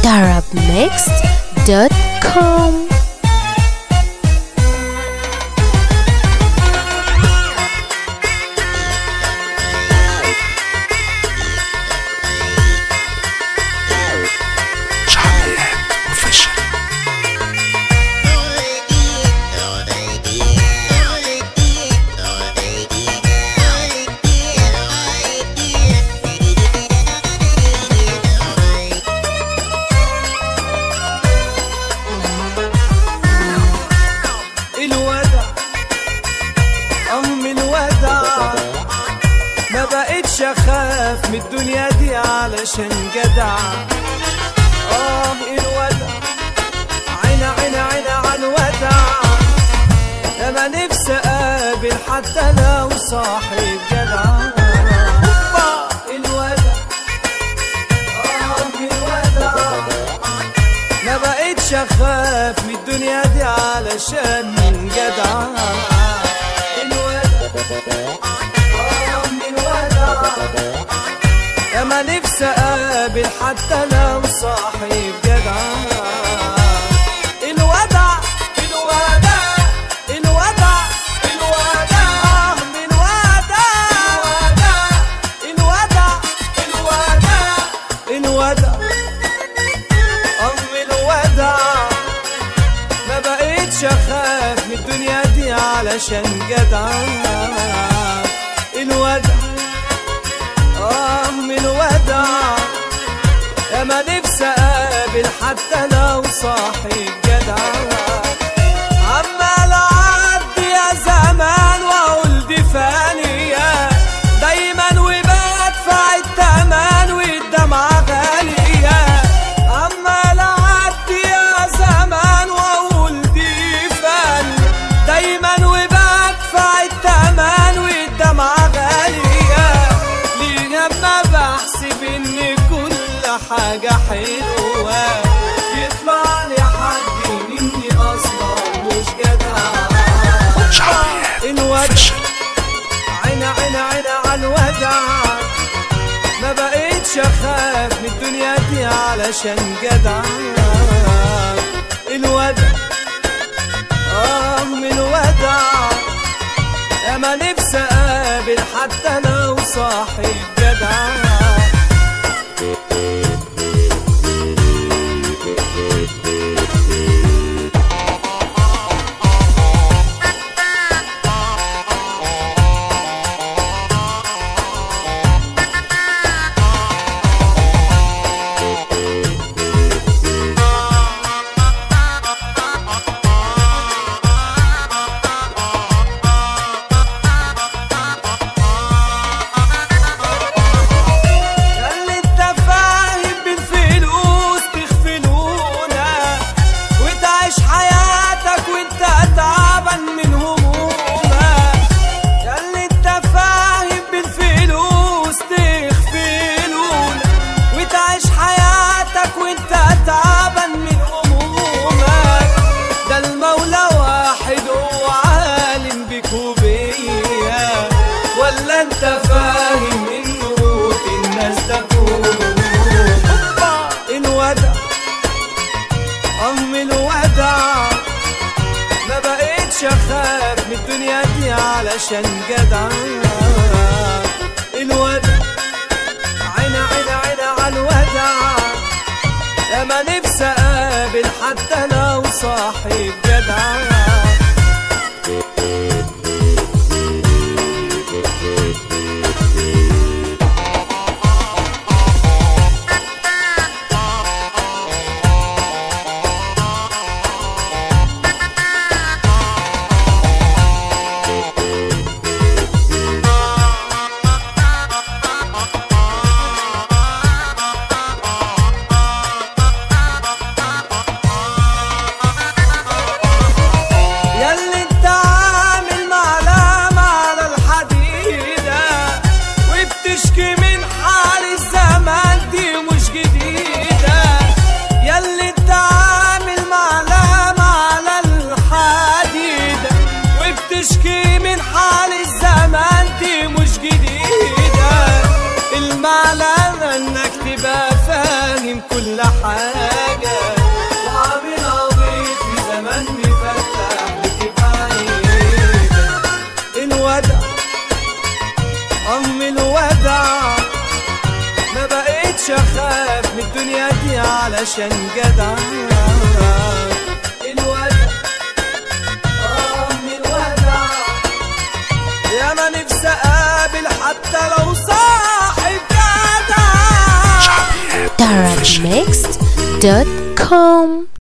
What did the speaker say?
arabmixed.com شعبيات اوفيشال الودع أم الودع ما بقتش أخاف من الدنيا دي علشان جدع آه الودع عينا عينا عينا على الودع أنا نفسي أقابل حتى لو صاحب جدع هوبا الودع آه الودع ما بقتش اخاف من الدنيا دي علشان من جدع الودع آه من الودع يا ما نفسي اقابل حتى لو صاحب جدع الودع الودع الودع الودع من ودع الودع الودع الودع أم الودع ما بقيتش أخاف من الدنيا دي علشان جدع الودع أم الودع يا ما نفسي أقابل حتى لو صاحب جدع عمال أعدي يا زمان وأقول دي فانية دايما وبدفع التمن والدمعة غالية عمال أعدي يا زمان وأقول دي فانية دايما وبدفع التمن والدمعة غالية ليه لما بحسب إن كل حاجة حلوة يطلع لي حد مني أصلا مش جدع شعبيات الودع اوفيشال عينا عينا عينا على الودع ما بقيتش اخاف من الدنيا دي علشان جدع الودع اه من الودع يا ما نفسي اقابل حتى لو صاحب جدع ياللي انت فاهم بالفلوس تغفلونا وتعيش حياتك وانت تعبان من همومك ياللي انت فاهم بالفلوس تغفلونا وتعيش حياتك وانت تعبان من همومك ده المولى واحد هو عالم بيك وبيا ولا انت فاهم ان موت الناس ده كله الودع ام الودع ما بقيتش اخاف من الدنيا دي علشان جدع الودع عينا عينا عينا على الودع يا ما نفسي اقابل حتى لو صاحب جدع ياللي انت عامل معلمة على الحديدة وبتشكي من حال الزمان دي مش جديدة ياللي انت عامل معلمة على الحديدة وبتشكي من حال الزمان دي مش جديدة المعلمة انك تبقى فاهم كل حاجة من الدنيا دي علشان جدع الودع آه من الودع يا ما نفسي اقابل حتى لو صاحب جدع Darabmixed.com